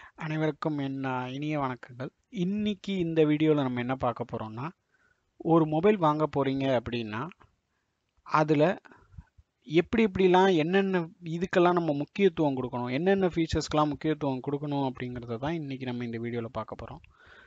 அனைவருக்கும் என் அஹ், இனிய வணக்கங்கள் இன்னைக்கு இந்த வீடியோவில் நம்ம என்ன பார்க்க போறோம்னா ஒரு மொபைல் வாங்க போறீங்க அப்படின்னா அதில் எப்படி எப்படிலாம் என்னென்ன இதுக்கெல்லாம் நம்ம முக்கியத்துவம் கொடுக்கணும் என்னென்ன ஃபீச்சர்ஸ்க்கெல்லாம் முக்கியத்துவம் கொடுக்கணும் அப்படிங்கிறத தான் இன்னைக்கு நம்ம இந்த வீடியோவில் பார்க்க போகிறோம்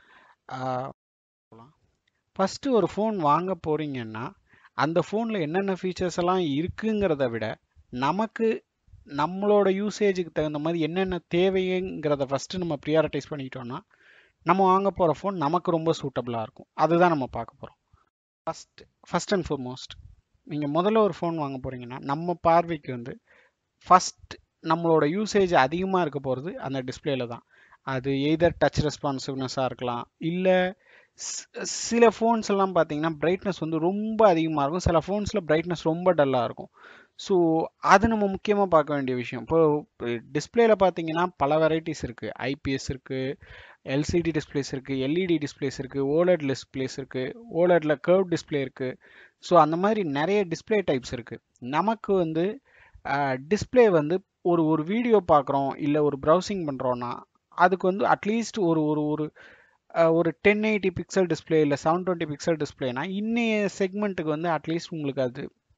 ஃபஸ்ட்டு ஒரு ஃபோன் வாங்க போறீங்கன்னா அந்த ஃபோனில் என்னென்ன ஃபீச்சர்ஸ் எல்லாம் இருக்குங்கிறத விட நமக்கு நம்மளோட யூசேஜுக்கு தகுந்த மாதிரி என்னென்ன தேவைங்கிறத ஃபஸ்ட்டு நம்ம ப்ரியாரிட்டைஸ் பண்ணிக்கிட்டோம்னா நம்ம வாங்க போகிற ஃபோன் நமக்கு ரொம்ப சூட்டபுளாக இருக்கும் அதுதான் நம்ம பார்க்க போகிறோம் ஃபஸ்ட் ஃபஸ்ட் அண்ட் foremost நீங்கள் முதல்ல ஒரு ஃபோன் வாங்க போகிறீங்கன்னா நம்ம பார்வைக்கு வந்து ஃபஸ்ட் நம்மளோட யூசேஜ் அதிகமாக இருக்க போகிறது அந்த டிஸ்பிளேல தான் அது எய்தர் டச் ரெஸ்பான்சிவ்னஸாக இருக்கலாம் இல்லை சில ஃபோன்ஸ் எல்லாம் பார்த்தீங்கன்னா பிரைட்னஸ் வந்து ரொம்ப அதிகமாக இருக்கும் சில ஃபோன்ஸில் பிரைட்னஸ் ரொம்ப டல்லாக இருக்கும் ஸோ அது நம்ம முக்கியமாக பார்க்க வேண்டிய விஷயம் இப்போ டிஸ்பிளேல பார்த்தீங்கன்னா பல வெரைட்டிஸ் இருக்குது ஐபிஎஸ் இருக்குது எல்சிடி டிஸ்பிளேஸ் இருக்குது எல்இடி டிஸ்பிளேஸ் இருக்குது ஓலட் டிஸ்பிளேஸ் இருக்குது ஓலட்ல கர்வ் டிஸ்பிளே இருக்குது ஸோ அந்த மாதிரி நிறைய டிஸ்பிளே டைப்ஸ் இருக்குது நமக்கு வந்து டிஸ்பிளே வந்து ஒரு ஒரு வீடியோ பார்க்குறோம் இல்லை ஒரு ப்ரௌசிங் பண்ணுறோன்னா அதுக்கு வந்து அட்லீஸ்ட் ஒரு ஒரு ஒரு அஹ், ஒரு டென் எயிட்டி பிக்சல் டிஸ்பிளே இல்லை செவன் டுவெண்ட்டி பிக்சல் டிஸ்பிளேனா இன்னைய செக்மெண்ட்டுக்கு வந்து அட்லீஸ்ட் உங்களுக்கு அது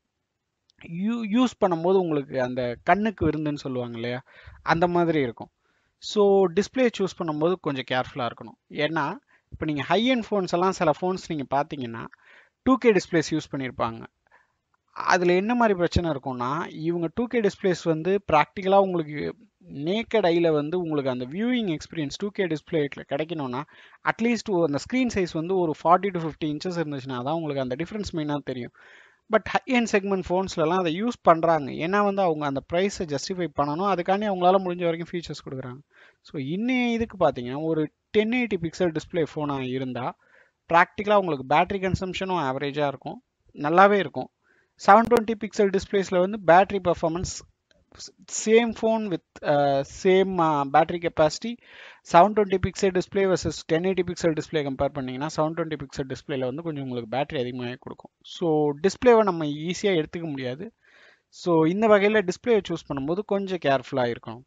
யூ யூஸ் பண்ணும்போது உங்களுக்கு அந்த கண்ணுக்கு விருந்துன்னு சொல்லுவாங்க இல்லையா அந்த மாதிரி இருக்கும் ஸோ டிஸ்பிளே சூஸ் பண்ணும்போது கொஞ்சம் கேர்ஃபுல்லாக இருக்கணும் ஏன்னா இப்போ நீங்கள் ஹை அண்ட் ஃபோன்ஸ் எல்லாம் சில ஃபோன்ஸ் நீங்கள் பார்த்தீங்கன்னா டூ கே டிஸ்பிளேஸ் யூஸ் பண்ணியிருப்பாங்க அதில் என்ன மாதிரி பிரச்சனை இருக்கும்னா இவங்க டூ கே டிஸ்பிளேஸ் வந்து ப்ராக்டிக்கலாக உங்களுக்கு நேக்கட் ஐயில் வந்து உங்களுக்கு அந்த வியூயிங் எக்ஸ்பீரியன்ஸ் டூ கே டிஸ்பிளேல கிடைக்கணும்னா அட்லீஸ்ட் அந்த ஸ்க்ரீன் சைஸ் வந்து ஒரு ஃபார்ட்டி டு ஃபிஃப்டி இன்ச்சஸ் இருந்துச்சுன்னா தான் உங்களுக்கு அந்த டிஃப்ரென்ஸ் மெயினாக தெரியும் பட் ஹை அண்ட் செக்மெண்ட் ஃபோன்ஸ்லலாம் அதை யூஸ் பண்ணுறாங்க ஏன்னா வந்து அவங்க அந்த ப்ரைஸை ஜஸ்டிஃபை பண்ணணும் அதுக்காண்டி அவங்களால முடிஞ்ச வரைக்கும் ஃபீச்சர்ஸ் கொடுக்குறாங்க ஸோ இன்னைய இதுக்கு பார்த்தீங்கன்னா ஒரு டென் எயிட்டி பிக்சல் டிஸ்பிளே ஃபோனாக இருந்தால் ப்ராக்டிக்கலாக உங்களுக்கு பேட்டரி கன்சம்ஷனும் ஆவரேஜாக இருக்கும் நல்லாவே இருக்கும் செவன் டுவெண்ட்டி பிக்சல் டிஸ்பிளேஸில் வந்து battery performance same phone with same battery capacity seven twenty pixel display versus ten eighty pixel display compare பண்ணிங்கன்னா செவன் டுவெண்ட்டி பிக்சல் டிஸ்பிளேல வந்து கொஞ்சம் உங்களுக்கு பேட்டரி அதிகமாகவே கொடுக்கும் ஸோ டிஸ்பிளேவை நம்ம ஈஸியாக எடுத்துக்க முடியாது ஸோ இந்த வகையில் டிஸ்பிளேயை சூஸ் பண்ணும்போது கொஞ்சம் கேர்ஃபுல்லாக இருக்கணும்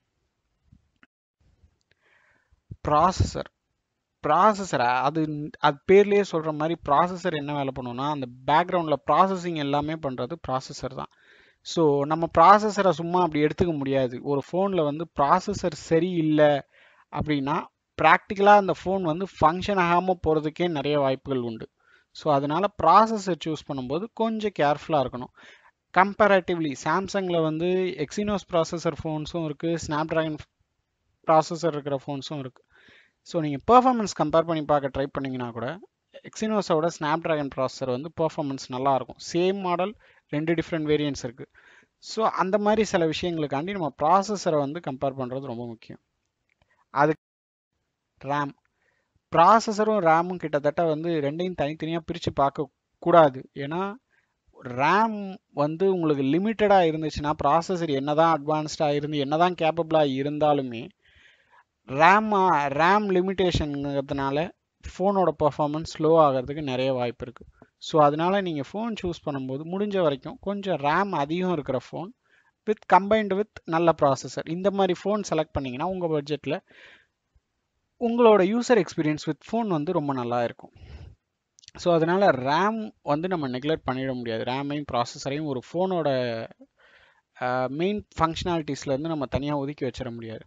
ப்ராசஸர் ப்ராசஸர் அது அது பேர்லேயே சொல்கிற மாதிரி ப்ராசஸர் என்ன வேலை பண்ணுன்னா அந்த பேக்ரவுண்டில் ப்ராசஸிங் எல்லாமே பண்ணுறது ப்ராசஸர் தான் ஸோ நம்ம ப்ராசஸரை சும்மா அப்படி எடுத்துக்க முடியாது ஒரு ஃபோனில் வந்து ப்ராசஸர் சரியில்லை அப்படின்னா ப்ராக்டிக்கலாக அந்த ஃபோன் வந்து ஃபங்க்ஷன் ஆகாமல் போகிறதுக்கே நிறைய வாய்ப்புகள் உண்டு ஸோ அதனால ப்ராசஸர் சூஸ் பண்ணும்போது கொஞ்சம் கேர்ஃபுல்லாக இருக்கணும் கம்பேரேட்டிவ்லி சாம்சங்கில் வந்து எக்ஸினோஸ் ப்ராசஸர் ஃபோன்ஸும் இருக்குது ஸ்னாப்ட்ராகன் ப்ராசஸர் இருக்கிற ஃபோன்ஸும் இருக்குது ஸோ நீங்கள் பெர்ஃபார்மன்ஸ் கம்பேர் பண்ணி பார்க்க ட்ரை பண்ணீங்கன்னா கூட எக்ஸினோஸோட ஸ்னாப்ட்ராகன் ப்ராசஸர் வந்து பெர்ஃபார்மன்ஸ் நல்லா இருக்கும் சேம் மாடல் ரெண்டு டிஃப்ரெண்ட் வேரியன்ட்ஸ் இருக்குது ஸோ அந்த மாதிரி சில விஷயங்களுக்காண்டி நம்ம ப்ராசஸரை வந்து கம்பேர் பண்ணுறது ரொம்ப முக்கியம் அது ரேம் ப்ராசஸரும் ரேமும் கிட்டத்தட்ட வந்து ரெண்டையும் தனித்தனியாக பிரித்து பார்க்க கூடாது ஏன்னா ரேம் வந்து உங்களுக்கு லிமிட்டடாக இருந்துச்சுன்னா ப்ராசஸர் என்னதான் அட்வான்ஸ்டாக இருந்து என்னதான் கேப்பபிளாக இருந்தாலுமே ரேம் ரேம் லிமிட்டேஷனுங்கிறதுனால ஃபோனோட பர்ஃபார்மன்ஸ் ஸ்லோ ஆகிறதுக்கு நிறைய வாய்ப்பு இருக்குது ஸோ அதனால நீங்கள் ஃபோன் சூஸ் பண்ணும்போது முடிஞ்ச வரைக்கும் கொஞ்சம் ரேம் அதிகம் இருக்கிற ஃபோன் வித் கம்பைன்டு வித் நல்ல ப்ராசஸர் இந்த மாதிரி ஃபோன் செலக்ட் பண்ணிங்கன்னா உங்கள் பட்ஜெட்டில் உங்களோட யூசர் எக்ஸ்பீரியன்ஸ் வித் ஃபோன் வந்து ரொம்ப நல்லா இருக்கும் ஸோ அதனால ரேம் வந்து நம்ம நெக்லெக்ட் பண்ணிட முடியாது ரேமையும் ப்ராசஸரையும் ஒரு ஃபோனோட மெயின் ஃபங்க்ஷனாலிட்டிஸ்லேருந்து நம்ம தனியாக ஒதுக்கி வச்சிட முடியாது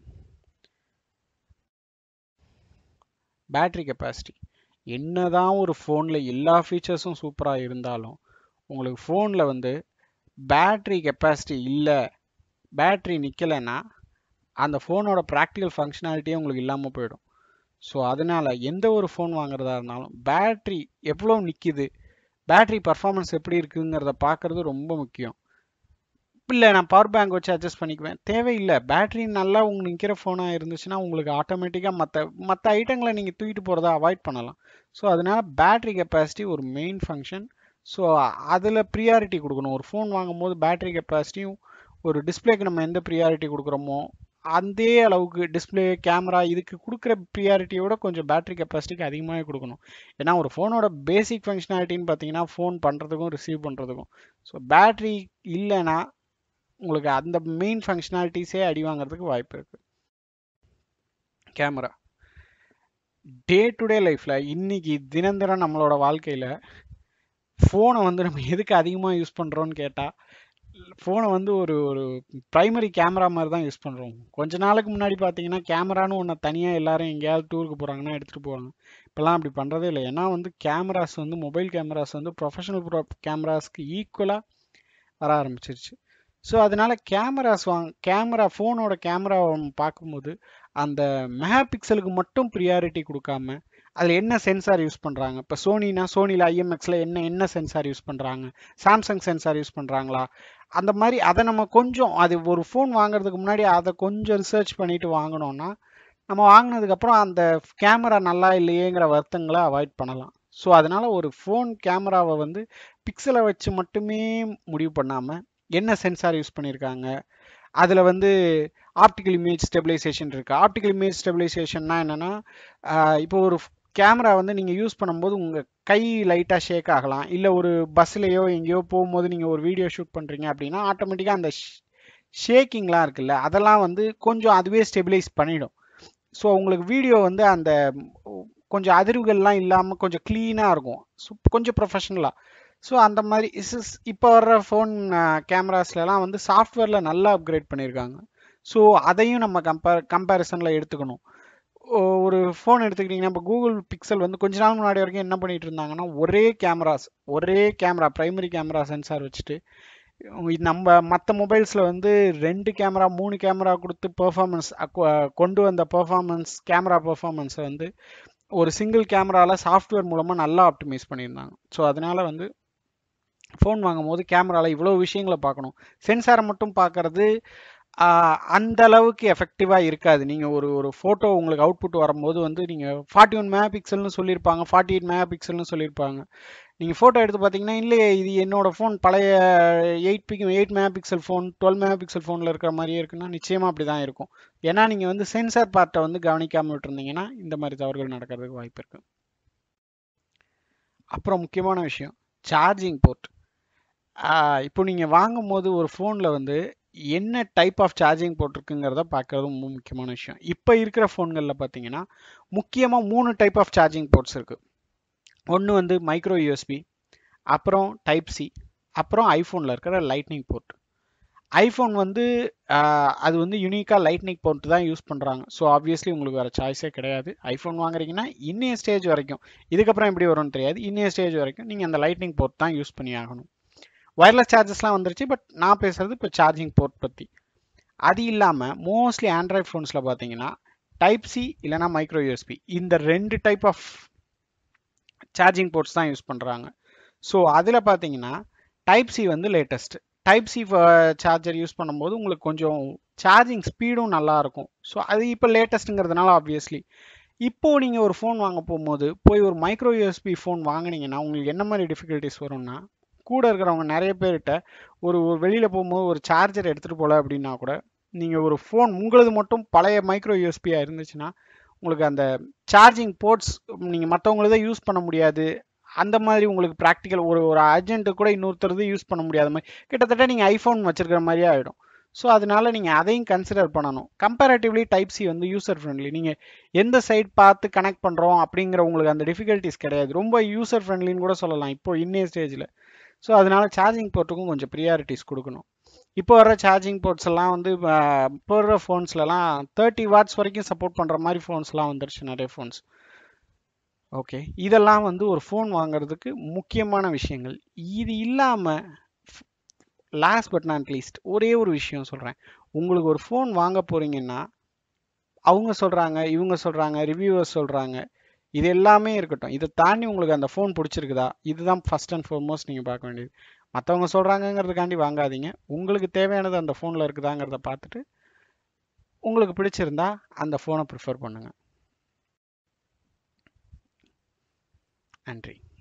பேட்டரி கெப்பாசிட்டி என்னதான் ஒரு ஃபோனில் எல்லா ஃபீச்சர்ஸும் சூப்பராக இருந்தாலும் உங்களுக்கு ஃபோனில் வந்து பேட்டரி கெப்பாசிட்டி இல்லை பேட்டரி நிற்கலைன்னா அந்த ஃபோனோட ப்ராக்டிக்கல் ஃபங்க்ஷனாலிட்டியே உங்களுக்கு இல்லாமல் போயிடும் ஸோ அதனால் எந்த ஒரு ஃபோன் வாங்குறதா இருந்தாலும் பேட்ரி எவ்வளோ நிற்கிது பேட்டரி பர்ஃபார்மன்ஸ் எப்படி இருக்குங்கிறத பார்க்குறது ரொம்ப முக்கியம் இல்லை நான் பவர் பேங்க் வச்சு அட்ஜஸ்ட் பண்ணிக்குவேன் தேவையில்லை பேட்டரி நல்லா உங்களுக்கு நிற்கிற ஃபோனாக இருந்துச்சுன்னா உங்களுக்கு ஆட்டோமேட்டிக்காக மற்ற மற்ற ஐட்டங்களை நீங்கள் தூக்கிட்டு போகிறத அவாய்ட் பண்ணலாம் ஸோ அதனால் பேட்டரி கெப்பாசிட்டி ஒரு மெயின் ஃபங்க்ஷன் ஸோ அதில் ப்ரியாரிட்டி கொடுக்கணும் ஒரு ஃபோன் வாங்கும்போது பேட்டரி கெப்பாசிட்டியும் ஒரு டிஸ்பிளேக்கு நம்ம எந்த ப்ரியாரிட்டி கொடுக்குறோமோ அதே அளவுக்கு டிஸ்பிளே கேமரா இதுக்கு கொடுக்குற ப்ரியாரிட்டியோட கொஞ்சம் பேட்டரி கெப்பாசிட்டிக்கு அதிகமாகவே கொடுக்கணும் ஏன்னா ஒரு ஃபோனோட பேசிக் ஃபங்க்ஷனாலிட்டின்னு பார்த்தீங்கன்னா ஃபோன் பண்ணுறதுக்கும் ரிசீவ் பண்ணுறதுக்கும் ஸோ பேட்டரி இல்லைன்னா உங்களுக்கு அந்த மெயின் ஃபங்க்ஷனாலிட்டிஸே அடி வாங்குறதுக்கு வாய்ப்பு இருக்குது கேமரா டே டு டே லைஃப்பில் இன்னைக்கு தினந்தினம் நம்மளோட வாழ்க்கையில் ஃபோனை வந்து நம்ம எதுக்கு அதிகமாக யூஸ் பண்ணுறோன்னு கேட்டால் ஃபோனை வந்து ஒரு ஒரு ப்ரைமரி கேமரா மாதிரி தான் யூஸ் பண்ணுறோம் கொஞ்ச நாளுக்கு முன்னாடி பார்த்தீங்கன்னா கேமரான்னு ஒன்று தனியாக எல்லாரும் எங்கேயாவது டூருக்கு போகிறாங்கன்னா எடுத்துகிட்டு போவாங்க இப்போல்லாம் அப்படி பண்ணுறதே இல்லை ஏன்னா வந்து கேமராஸ் வந்து மொபைல் கேமராஸ் வந்து ப்ரொஃபஷனல் ப்ரோ கேமராஸ்க்கு ஈக்குவலாக வர ஆரம்பிச்சிருச்சு ஸோ அதனால கேமராஸ் வாங்க கேமரா ஃபோனோட கேமரா பார்க்கும்போது அந்த மெகா பிக்சலுக்கு மட்டும் ப்ரியாரிட்டி கொடுக்காம அதில் என்ன சென்சார் யூஸ் பண்ணுறாங்க இப்போ சோனினா சோனியில் ஐஎம்எக்ஸில் என்ன என்ன சென்சார் யூஸ் பண்ணுறாங்க சாம்சங் சென்சார் யூஸ் பண்ணுறாங்களா அந்த மாதிரி அதை நம்ம கொஞ்சம் அது ஒரு ஃபோன் வாங்குறதுக்கு முன்னாடி அதை கொஞ்சம் ரிசர்ச் பண்ணிட்டு வாங்கினோன்னா நம்ம வாங்கினதுக்கப்புறம் அந்த கேமரா நல்லா இல்லையேங்கிற வருத்தங்களை அவாய்ட் பண்ணலாம் ஸோ அதனால ஒரு ஃபோன் கேமராவை வந்து பிக்சலை வச்சு மட்டுமே முடிவு பண்ணாமல் என்ன சென்சார் யூஸ் பண்ணியிருக்காங்க அதில் வந்து ஆப்டிக்கல் இமேஜ் ஸ்டெபிலைசேஷன் இருக்குது ஆப்டிக்கல் இமேஜ் ஸ்டெபிலைசேஷன்னா என்னென்னா இப்போ ஒரு கேமரா வந்து நீங்கள் யூஸ் பண்ணும்போது உங்கள் கை லைட்டாக ஷேக் ஆகலாம் இல்லை ஒரு பஸ்லேயோ எங்கேயோ போகும்போது நீங்கள் ஒரு வீடியோ ஷூட் பண்ணுறீங்க அப்படின்னா ஆட்டோமேட்டிக்காக அந்த ஷேக்கிங்லாம் இருக்குல்ல அதெல்லாம் வந்து கொஞ்சம் அதுவே ஸ்டெபிலைஸ் பண்ணிடும் ஸோ உங்களுக்கு வீடியோ வந்து அந்த கொஞ்சம் அதிர்வுகள்லாம் இல்லாமல் கொஞ்சம் க்ளீனாக இருக்கும் ஸோ கொஞ்சம் ப்ரொஃபஷனலாக ஸோ அந்த மாதிரி இப்போ வர்ற ஃபோன் கேமராஸ்லலாம் வந்து சாஃப்ட்வேரில் நல்லா அப்கிரேட் பண்ணியிருக்காங்க ஸோ அதையும் நம்ம கம்பேர் கம்பேரிசனில் எடுத்துக்கணும் ஒரு ஃபோன் எடுத்துக்கிட்டிங்கன்னா இப்போ கூகுள் பிக்சல் வந்து கொஞ்ச நாள் முன்னாடி வரைக்கும் என்ன பண்ணிட்டு இருந்தாங்கன்னா ஒரே கேமராஸ் ஒரே கேமரா ப்ரைமரி கேமரா சென்சார் வச்சுட்டு நம்ம மற்ற மொபைல்ஸில் வந்து ரெண்டு கேமரா மூணு கேமரா கொடுத்து பெர்ஃபார்மன்ஸ் கொண்டு வந்த பெர்ஃபார்மன்ஸ் கேமரா பெர்ஃபார்மன்ஸை வந்து ஒரு சிங்கிள் கேமராவில் சாஃப்ட்வேர் மூலமாக நல்லா ஆப்டிமைஸ் பண்ணியிருந்தாங்க ஸோ அதனால் வந்து ஃபோன் வாங்கும் போது கேமராவில் இவ்வளோ விஷயங்களை பார்க்கணும் சென்சாரை மட்டும் பார்க்கறது அந்த அளவுக்கு எஃபெக்டிவாக இருக்காது நீங்கள் ஒரு ஒரு ஃபோட்டோ உங்களுக்கு அவுட்புட் வரும்போது வந்து நீங்கள் ஃபார்ட்டி ஒன் மெகா பிக்சல்னு சொல்லியிருப்பாங்க ஃபார்ட்டி எயிட் மெகா பிக்சல்னு சொல்லியிருப்பாங்க நீங்கள் ஃபோட்டோ எடுத்து பார்த்தீங்கன்னா இல்லையே இது என்னோட ஃபோன் பழைய எயிட் பிக் eight megapixel phone twelve megapixel ஃபோனில் இருக்கிற மாதிரியே இருக்குன்னா நிச்சயமாக அப்படி தான் இருக்கும் ஏன்னா நீங்கள் வந்து சென்சார் பார்ட்டை வந்து கவனிக்காமல் விட்டுருந்தீங்கன்னா இந்த மாதிரி தவறுகள் நடக்கிறதுக்கு வாய்ப்பு இருக்குது அப்புறம் முக்கியமான விஷயம் சார்ஜிங் போர்ட் இப்போ நீங்கள் வாங்கும் போது ஒரு ஃபோனில் வந்து என்ன டைப் ஆஃப் சார்ஜிங் போட்டிருக்குங்கிறத பார்க்குறது ரொம்ப முக்கியமான விஷயம் இப்போ இருக்கிற ஃபோன்களில் பார்த்தீங்கன்னா முக்கியமாக மூணு டைப் ஆஃப் சார்ஜிங் போர்ட்ஸ் இருக்குது ஒன்று வந்து மைக்ரோ யூஎஸ்பி அப்புறம் டைப் சி அப்புறம் ஐஃபோனில் இருக்கிற லைட்னிங் போர்ட் ஐஃபோன் வந்து அது வந்து யூனிக்காக லைட்னிங் போர்ட் தான் யூஸ் பண்ணுறாங்க ஸோ ஆப்வியஸ்லி உங்களுக்கு வேறு சாய்ஸே கிடையாது ஐஃபோன் வாங்குறீங்கன்னா இன்னைய ஸ்டேஜ் வரைக்கும் இதுக்கப்புறம் எப்படி வரும்னு தெரியாது இன்னைய ஸ்டேஜ் வரைக்கும் நீங்கள் அந்த லைட்னிங் போர்ட் தான் யூஸ் பண்ணி ஆகணும் ஒயர்லெஸ் சார்ஜஸ்லாம் வந்துருச்சு பட் நான் பேசுகிறது இப்போ சார்ஜிங் போர்ட் பற்றி அது இல்லாமல் மோஸ்ட்லி ஆண்ட்ராய்ட் ஃபோன்ஸில் பார்த்தீங்கன்னா டைப் சி இல்லைனா மைக்ரோ யூஎஸ்பி இந்த ரெண்டு டைப் ஆஃப் சார்ஜிங் போர்ட்ஸ் தான் யூஸ் பண்ணுறாங்க ஸோ அதில் பார்த்தீங்கன்னா டைப் சி வந்து latest type C charger use பண்ணும்போது உங்களுக்கு கொஞ்சம் சார்ஜிங் ஸ்பீடும் நல்லா இருக்கும் ஸோ அது இப்போ லேட்டஸ்ட்டுங்கிறதுனால ஆப்வியஸ்லி இப்போது நீங்கள் ஒரு ஃபோன் வாங்க போகும்போது போய் ஒரு மைக்ரோ யூஎஸ்பி ஃபோன் வாங்கினீங்கன்னா உங்களுக்கு என்ன மாதிரி டிஃபிகல்ட்டிஸ் வரும்னா கூட இருக்கிறவங்க நிறைய பேர்கிட்ட ஒரு ஒரு வெளியில் போகும்போது ஒரு சார்ஜர் எடுத்துகிட்டு போகல அப்படின்னா கூட நீங்கள் ஒரு ஃபோன் உங்களது மட்டும் பழைய மைக்ரோ யூஎஸ்பியாக இருந்துச்சுன்னா உங்களுக்கு அந்த சார்ஜிங் போர்ட்ஸ் நீங்கள் மற்றவங்களதை யூஸ் பண்ண முடியாது அந்த மாதிரி உங்களுக்கு ப்ராக்டிக்கல் ஒரு ஒரு அர்ஜென்ட்டு கூட இன்னொருத்தரது யூஸ் பண்ண முடியாத மாதிரி கிட்டத்தட்ட நீங்கள் ஐஃபோன் வச்சுருக்கிற மாதிரியே ஆகிடும் ஸோ அதனால நீங்கள் அதையும் கன்சிடர் பண்ணணும் கம்பேரட்டிவ்லி டைப் சி வந்து யூசர் ஃப்ரெண்ட்லி நீங்கள் எந்த சைட் பார்த்து கனெக்ட் பண்ணுறோம் அப்படிங்கிற உங்களுக்கு அந்த டிஃபிகல்ட்டிஸ் கிடையாது ரொம்ப யூசர் ஃப்ரெண்ட்லின்னு கூட சொல்லலாம் இப்போ இன்னே ஸ்டேஜில் ஸோ அதனால சார்ஜிங் போர்ட்டுக்கும் கொஞ்சம் ப்ரியாரிட்டிஸ் கொடுக்கணும் இப்போ வர சார்ஜிங் போர்ட்ஸ் எல்லாம் வந்து இப்போ வர ஃபோன்ஸ்லலாம் தேர்ட்டி வாட்ஸ் வரைக்கும் சப்போர்ட் பண்ணுற மாதிரி ஃபோன்ஸ்லாம் வந்துருச்சு நிறைய ஃபோன்ஸ் ஓகே இதெல்லாம் வந்து ஒரு ஃபோன் வாங்குறதுக்கு முக்கியமான விஷயங்கள் இது இல்லாமல் லாஸ்ட் பட் நாட் லீஸ்ட் ஒரே ஒரு விஷயம் சொல்கிறேன் உங்களுக்கு ஒரு ஃபோன் வாங்க போகிறீங்கன்னா அவங்க சொல்கிறாங்க இவங்க சொல்கிறாங்க ரிவ்யூவர்ஸ் சொல்கிறாங்க இது எல்லாமே இருக்கட்டும் இதை தாண்டி உங்களுக்கு அந்த ஃபோன் பிடிச்சிருக்குதா இதுதான் ஃபஸ்ட் அண்ட் ஃபார்மோஸ்ட் நீங்கள் பார்க்க வேண்டியது மற்றவங்க சொல்கிறாங்கங்கிறதுக்காண்டி வாங்காதீங்க உங்களுக்கு தேவையானது அந்த ஃபோனில் இருக்குதாங்கிறத பார்த்துட்டு உங்களுக்கு பிடிச்சிருந்தா அந்த ஃபோனை ப்ரிஃபர் பண்ணுங்கள் நன்றி